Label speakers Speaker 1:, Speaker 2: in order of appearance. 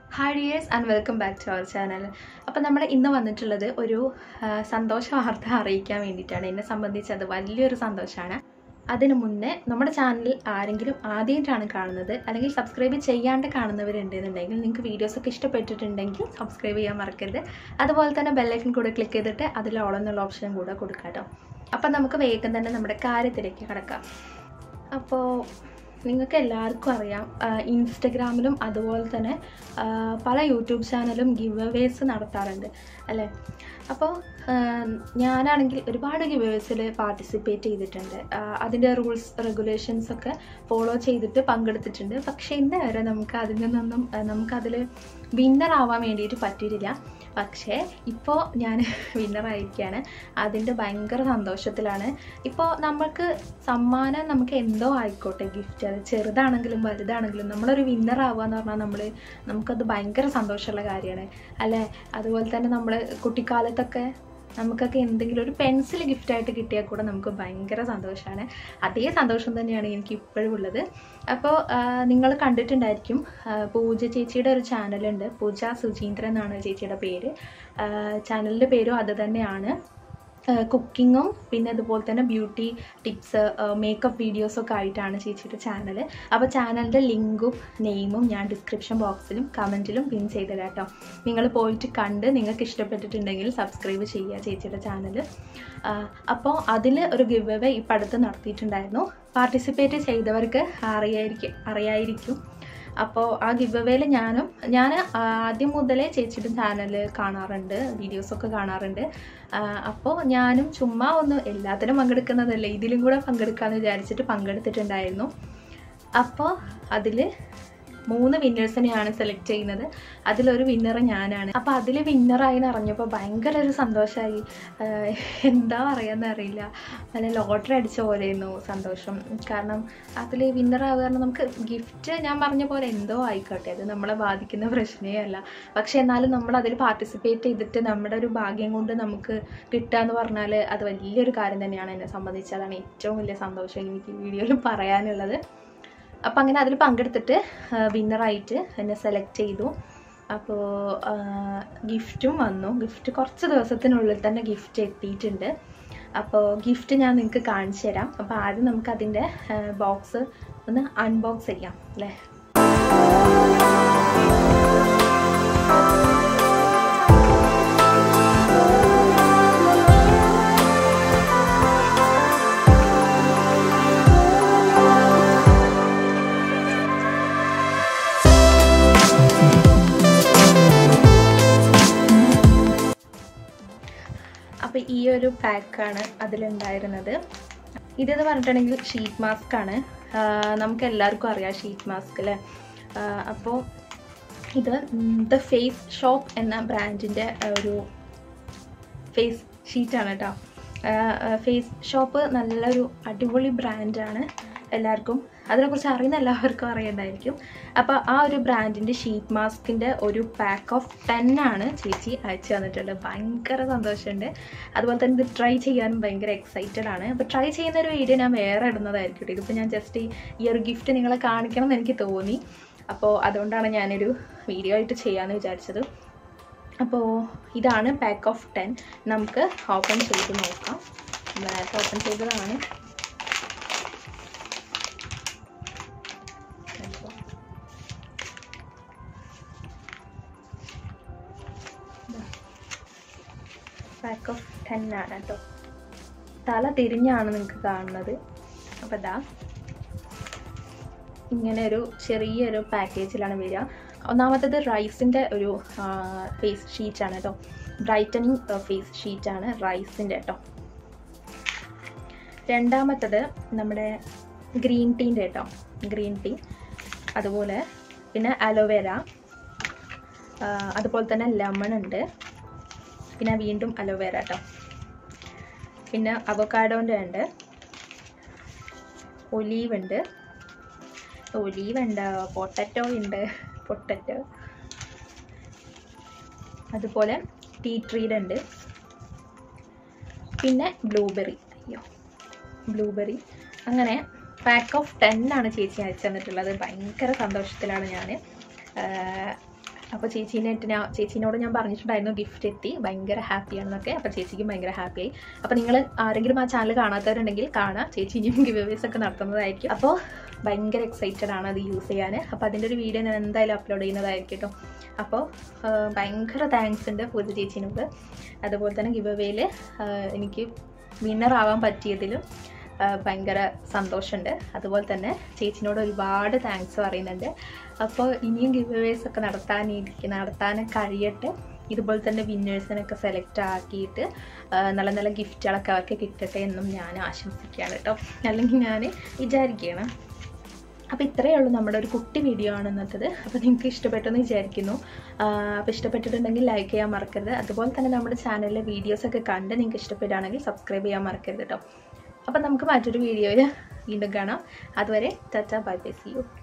Speaker 1: hi dears and welcome back to our channel അപ്പം നമ്മൾ ഇന്ന് വന്നിട്ടുള്ളത് ഒരു ആ, സന്തോഷ വാർത്ത അറിയിക്കാൻ വേണ്ടിയിട്ടാണ് എന്നെ സംബന്ധിച്ച് അത് വലിയൊരു സന്തോഷമാണ് അതിനു മുന്നേ നമ്മുടെ ചാനൽ ആരെങ്കിലും ആദ്യമായിട്ടാണ് കാണുന്നത് അല്ലെങ്കിൽ സബ്സ്ക്രൈബ് ചെയ്യാണ്ട് കാണുന്നവരുണ്ടെന്നുണ്ടെങ്കിൽ നിങ്ങൾക്ക് വീഡിയോസൊക്കെ ഇഷ്ടപ്പെട്ടിട്ടുണ്ടെങ്കിൽ സബ്സ്ക്രൈബ് ചെയ്യാൻ മറക്കരുത് അതുപോലെ തന്നെ ബെല്ലൈക്കൺ കൂടെ ക്ലിക്ക് ചെയ്തിട്ട് അതിൽ ഓൾ എന്നുള്ള ഓപ്ഷൻ കൂടെ കൊടുക്കാം കേട്ടോ അപ്പം നമുക്ക് വേഗം തന്നെ നമ്മുടെ കാര്യത്തിലേക്ക് കിടക്കാം അപ്പോൾ നിങ്ങൾക്ക് എല്ലാവർക്കും അറിയാം ആഹ് ഇൻസ്റ്റഗ്രാമിലും അതുപോലെ തന്നെ ആഹ് പല യൂട്യൂബ് ചാനലും ഗിവ് അവേസ് നടത്താറുണ്ട് അല്ലേ അപ്പോൾ ഞാനാണെങ്കിൽ ഒരുപാട് ഗിവ് അവേസിൽ പാർട്ടിസിപ്പേറ്റ് ചെയ്തിട്ടുണ്ട് ആഹ് അതിൻ്റെ റൂൾസ് റെഗുലേഷൻസ് ഒക്കെ ഫോളോ ചെയ്തിട്ട് പങ്കെടുത്തിട്ടുണ്ട് പക്ഷേ ഇന്ന് വരെ നമുക്ക് അതിൽ നിന്നൊന്നും ആഹ് നമുക്കതിൽ വിന്നർ ആവാൻ വേണ്ടിയിട്ട് പറ്റിയിട്ടില്ല പക്ഷേ ഇപ്പോൾ ഞാൻ വിന്നറായിരിക്കുകയാണ് അതിൻ്റെ ഭയങ്കര സന്തോഷത്തിലാണ് ഇപ്പോൾ നമുക്ക് സമ്മാനം നമുക്ക് എന്തോ ആയിക്കോട്ടെ ഗിഫ്റ്റ് അത് ചെറുതാണെങ്കിലും വലുതാണെങ്കിലും നമ്മളൊരു വിന്നർ ആവുക എന്ന് പറഞ്ഞാൽ നമ്മൾ നമുക്കത് ഭയങ്കര സന്തോഷമുള്ള കാര്യമാണ് അല്ലേ അതുപോലെ തന്നെ നമ്മൾ കുട്ടിക്കാലത്തൊക്കെ നമുക്കൊക്കെ എന്തെങ്കിലും ഒരു പെൻസിൽ ഗിഫ്റ്റായിട്ട് കിട്ടിയാൽ കൂടെ നമുക്ക് ഭയങ്കര സന്തോഷമാണ് അതേ സന്തോഷം തന്നെയാണ് എനിക്ക് ഇപ്പോഴും ഉള്ളത് അപ്പോൾ നിങ്ങൾ കണ്ടിട്ടുണ്ടായിരിക്കും ആ, പൂജ ചേച്ചിയുടെ ഒരു ചാനലുണ്ട് പൂജ സുചീന്ദ്രൻ എന്നാണ് ചേച്ചിയുടെ പേര് ചാനലിൻ്റെ പേരും അത് തന്നെയാണ് കുക്കിങ്ങും പിന്നെ അതുപോലെ തന്നെ ബ്യൂട്ടി ടിപ്സ് മേക്കപ്പ് വീഡിയോസൊക്കെ ആയിട്ടാണ് ചേച്ചിയുടെ ചാനൽ അപ്പോൾ ചാനലിൻ്റെ ലിങ്കും നെയിമും ഞാൻ ഡിസ്ക്രിപ്ഷൻ ബോക്സിലും കമൻറ്റിലും പിൻ ചെയ്തിടാം കേട്ടോ നിങ്ങൾ പോയിട്ട് കണ്ട് നിങ്ങൾക്ക് ഇഷ്ടപ്പെട്ടിട്ടുണ്ടെങ്കിൽ സബ്സ്ക്രൈബ് ചെയ്യുക ചേച്ചിയുടെ ചാനൽ അപ്പോൾ അതിൽ ഒരു ഗിവ് അവേ ഇപ്പം അടുത്ത് നടത്തിയിട്ടുണ്ടായിരുന്നു പാർട്ടിസിപ്പേറ്റ് ചെയ്തവർക്ക് അറിയായിരിക്കും അറിയായിരിക്കും അപ്പോൾ ആ ഗിവ് അവേയിൽ ഞാനും ഞാൻ ആദ്യം മുതലേ ചേച്ചിയുടെ ചാനൽ കാണാറുണ്ട് വീഡിയോസൊക്കെ കാണാറുണ്ട് അപ്പോൾ ഞാനും ചുമ്മാ ഒന്ന് എല്ലാത്തിനും പങ്കെടുക്കുന്നതല്ലേ ഇതിലും കൂടെ പങ്കെടുക്കാമെന്ന് വിചാരിച്ചിട്ട് പങ്കെടുത്തിട്ടുണ്ടായിരുന്നു അപ്പോൾ അതിൽ മൂന്ന് വിന്നേഴ്സിനെയാണ് സെലക്ട് ചെയ്യുന്നത് അതിലൊരു വിന്നർ ഞാനാണ് അപ്പോൾ അതിൽ വിന്നറായി എന്ന് അറിഞ്ഞപ്പോൾ ഭയങ്കര ഒരു സന്തോഷമായി എന്താ പറയാന്ന് അറിയില്ല നല്ല ലോട്ടറി അടിച്ച പോലെയായിരുന്നു സന്തോഷം കാരണം അതിൽ വിന്നറാവുക കാരണം നമുക്ക് ഗിഫ്റ്റ് ഞാൻ പറഞ്ഞ പോലെ എന്തോ ആയിക്കോട്ടെ അത് നമ്മളെ ബാധിക്കുന്ന പ്രശ്നമേ അല്ല പക്ഷെ എന്നാലും നമ്മൾ അതിൽ പാർട്ടിസിപ്പേറ്റ് ചെയ്തിട്ട് നമ്മുടെ ഒരു ഭാഗ്യം കൊണ്ട് നമുക്ക് കിട്ടുക എന്ന് പറഞ്ഞാൽ അത് വലിയൊരു കാര്യം തന്നെയാണ് എന്നെ സംബന്ധിച്ച് അതാണ് ഏറ്റവും വലിയ സന്തോഷം എനിക്ക് ഈ വീഡിയോയിൽ പറയാനുള്ളത് അപ്പോൾ അങ്ങനെ അതിൽ പങ്കെടുത്തിട്ട് വിന്നറായിട്ട് എന്നെ സെലക്ട് ചെയ്തു അപ്പോൾ ഗിഫ്റ്റും വന്നു ഗിഫ്റ്റ് കുറച്ച് ദിവസത്തിനുള്ളിൽ തന്നെ ഗിഫ്റ്റ് എത്തിയിട്ടുണ്ട് അപ്പോൾ ഗിഫ്റ്റ് ഞാൻ നിങ്ങൾക്ക് കാണിച്ചു തരാം അപ്പോൾ ആദ്യം നമുക്ക് അതിൻ്റെ ബോക്സ് ഒന്ന് അൺബോക്സ് ചെയ്യാം അല്ലേ അപ്പോൾ ഈ ഒരു പാക്കാണ് അതിലുണ്ടായിരുന്നത് ഇതെന്ന് പറഞ്ഞിട്ടുണ്ടെങ്കിൽ ഷീറ്റ് മാസ്ക് ആണ് നമുക്ക് എല്ലാവർക്കും അറിയാം ഷീറ്റ് മാസ്ക് അല്ലേ അപ്പോൾ ഇത് ദ ഫേസ് ഷോപ്പ് എന്ന ബ്രാൻഡിൻ്റെ ഒരു ഫേസ് ഷീറ്റാണ് കേട്ടോ ഫേസ് ഷോപ്പ് നല്ലൊരു അടിപൊളി ബ്രാൻഡാണ് എല്ലാവർക്കും അതിനെക്കുറിച്ച് അറിയുന്ന എല്ലാവർക്കും അറിയണ്ടായിരിക്കും അപ്പോൾ ആ ഒരു ബ്രാൻഡിൻ്റെ ഷീറ്റ് മാസ്കിൻ്റെ ഒരു പാക്ക് ഓഫ് ടെൻ ആണ് ചേച്ചി അയച്ചു തന്നിട്ടുള്ളത് ഭയങ്കര സന്തോഷമുണ്ട് അതുപോലെ തന്നെ ഇത് ട്രൈ ചെയ്യാനും ഭയങ്കര എക്സൈറ്റഡ് ആണ് അപ്പോൾ ട്രൈ ചെയ്യുന്ന ഒരു വീഡിയോ ഞാൻ വേറെ ഇടുന്നതായിരിക്കും കേട്ടോ ഇതിപ്പോൾ ഞാൻ ജസ്റ്റ് ഈ ഒരു ഗിഫ്റ്റ് നിങ്ങളെ കാണിക്കണം എന്ന് എനിക്ക് തോന്നി അപ്പോൾ അതുകൊണ്ടാണ് ഞാനൊരു വീഡിയോ ആയിട്ട് ചെയ്യാമെന്ന് വിചാരിച്ചത് അപ്പോൾ ഇതാണ് പാക്ക് ഓഫ് ടെൻ നമുക്ക് ഓപ്പൺ ചെയ്ത് നോക്കാം നേരത്തെ ഓപ്പൺ ചെയ്തതാണ് പാക്ക് ഓഫ് ടെൻ ആണ് കേട്ടോ തല തിരിഞ്ഞാണ് നിങ്ങൾക്ക് കാണുന്നത് അപ്പോൾ ഇതാ ഇങ്ങനെ ഒരു ചെറിയൊരു പാക്കേജിലാണ് വരിക ഒന്നാമത്തത് റൈസിൻ്റെ ഒരു ഫേസ് ഷീറ്റാണ് കേട്ടോ ബ്രൈറ്റനിങ് ഫേസ് ഷീറ്റാണ് റൈസിൻ്റെ കേട്ടോ രണ്ടാമത്തത് നമ്മുടെ ഗ്രീൻ ടീൻ്റെ കേട്ടോ ഗ്രീൻ ടീ അതുപോലെ പിന്നെ അലോവേര അതുപോലെ തന്നെ ലെമൺ ഉണ്ട് പിന്നെ വീണ്ടും അലോവേര കേട്ടോ പിന്നെ അവക്കാഡോൻ്റെ ഉണ്ട് ഒലീവ് ഉണ്ട് ഒലീവ് ഉണ്ട് പൊട്ടറ്റോ ഉണ്ട് പൊട്ടറ്റോ അതുപോലെ ടീ ട്രീഡ് ഉണ്ട് പിന്നെ ബ്ലൂബെറി അയ്യോ ബ്ലൂബെറി അങ്ങനെ പാക്ക് ഓഫ് ടെൻ ആണ് ചേച്ചി അയച്ചു തന്നിട്ടുള്ളത് ഭയങ്കര സന്തോഷത്തിലാണ് ഞാൻ അപ്പോൾ ചേച്ചീനായിട്ട് ഞാൻ ചേച്ചീനോട് ഞാൻ പറഞ്ഞിട്ടുണ്ടായിരുന്നു ഗിഫ്റ്റ് എത്തി ഭയങ്കര ഹാപ്പിയാണെന്നൊക്കെ അപ്പോൾ ചേച്ചിക്കും ഭയങ്കര ഹാപ്പിയായി അപ്പോൾ നിങ്ങൾ ആരെങ്കിലും ആ ചാനൽ കാണാത്തവരുണ്ടെങ്കിൽ കാണാം ചേച്ചി ഇനിയും ഗിവേവേസ് ഒക്കെ നടത്തുന്നതായിരിക്കും അപ്പോൾ ഭയങ്കര എക്സൈറ്റഡ് ആണ് അത് യൂസ് ചെയ്യാൻ അപ്പോൾ അതിൻ്റെ ഒരു വീഡിയോ ഞാൻ എന്തായാലും അപ്ലോഡ് ചെയ്യുന്നതായിരിക്കും കേട്ടോ അപ്പോൾ ആ, ഭയങ്കര താങ്ക്സ് ഉണ്ട് പൂജ ചേച്ചിനോട് അതുപോലെ തന്നെ ഗിവേവേയിൽ എനിക്ക് വിന്നർ ആവാൻ പറ്റിയതിലും ആ, ഭയങ്കര സന്തോഷമുണ്ട് അതുപോലെ തന്നെ ചേച്ചിനോട് ഒരുപാട് താങ്ക്സ് പറയുന്നുണ്ട് അപ്പോൾ ഇനിയും ഗിവേവേസ് ഒക്കെ നടത്താനിരിക്കും നടത്താൻ കഴിയട്ടെ ഇതുപോലെ തന്നെ വിന്നേഴ്സിനൊക്കെ സെലക്ട് ആക്കിയിട്ട് ആ, നല്ല നല്ല ഗിഫ്റ്റുകളൊക്കെ അവർക്ക് കിട്ടട്ടെ എന്നും ഞാൻ ആശംസിക്കുകയാണ് കേട്ടോ അല്ലെങ്കിൽ ഞാൻ വിചാരിക്കുകയാണ് അപ്പോൾ ഇത്രയേ ഉള്ളൂ നമ്മുടെ ഒരു കുട്ടി വീഡിയോ ആണ് ഇന്നത്തത് അപ്പോൾ നിങ്ങൾക്ക് ഇഷ്ടപ്പെട്ടെന്ന് വിചാരിക്കുന്നു അപ്പോൾ ഇഷ്ടപ്പെട്ടിട്ടുണ്ടെങ്കിൽ ലൈക്ക് ചെയ്യാൻ മറക്കരുത് അതുപോലെ തന്നെ നമ്മുടെ ചാനലിലെ വീഡിയോസൊക്കെ കണ്ട് നിങ്ങൾക്ക് ഇഷ്ടപ്പെടുകയാണെങ്കിൽ സബ്സ്ക്രൈബ് ചെയ്യാൻ മറക്കരുത് കേട്ടോ അപ്പം നമുക്ക് മറ്റൊരു വീഡിയോയിൽ വീണ്ടും കാണാം അതുവരെ tata bye bye see U